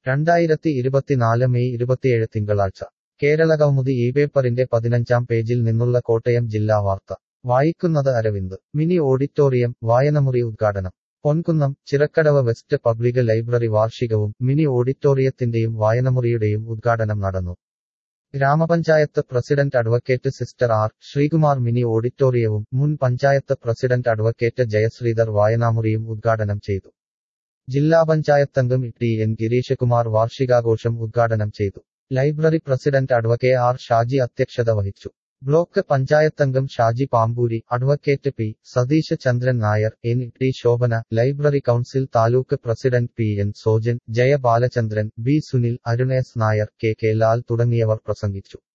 രണ്ടായിരത്തി ഇരുപത്തിനാല് മെയ് ഇരുപത്തിയേഴ് തിങ്കളാഴ്ച കേരള കൗമുദി ഈ പേപ്പറിന്റെ പതിനഞ്ചാം പേജിൽ നിന്നുള്ള കോട്ടയം ജില്ലാ വാർത്ത വായിക്കുന്നത് അരവിന്ദ് മിനി ഓഡിറ്റോറിയം വായനമുറി ഉദ്ഘാടനം Ponkunnam Chirakkadavu west public library വാർഷികവും മിനി ഓഡിറ്റോറിയത്തിന്റെയും വായനമുറിയുടെയും ഉദ്ഘാടനം നടന്നു ഗ്രാമപഞ്ചായത്ത് president advocate sister R Sreekumar mini ഓഡിറ്റോറിയവും മുൻ പഞ്ചായത്ത് പ്രസിഡന്റ് അഡ്വക്കേറ്റ് ജയശ്രീധർ വായനാമുറിയും ഉദ്ഘാടനം ചെയ്തു ജില്ലാ പഞ്ചായത്തംഗം ടി എൻ ഗിരീഷകുമാർ വാർഷികാഘോഷം ഉദ്ഘാടനം ചെയ്തു library president advocate R Shaji അധ്യക്ഷത വഹിച്ചു ബ്ലോക്ക് പഞ്ചായത്തംഗം Shaji Pampoori advocate P Satheesha Chandran Nair N T Sobhana library council taluk president P N Sojan Jaya Balachandran B Sunil അരുണേസ് Nair K K Lal തുടങ്ങിയവർ പ്രസംഗിച്ചു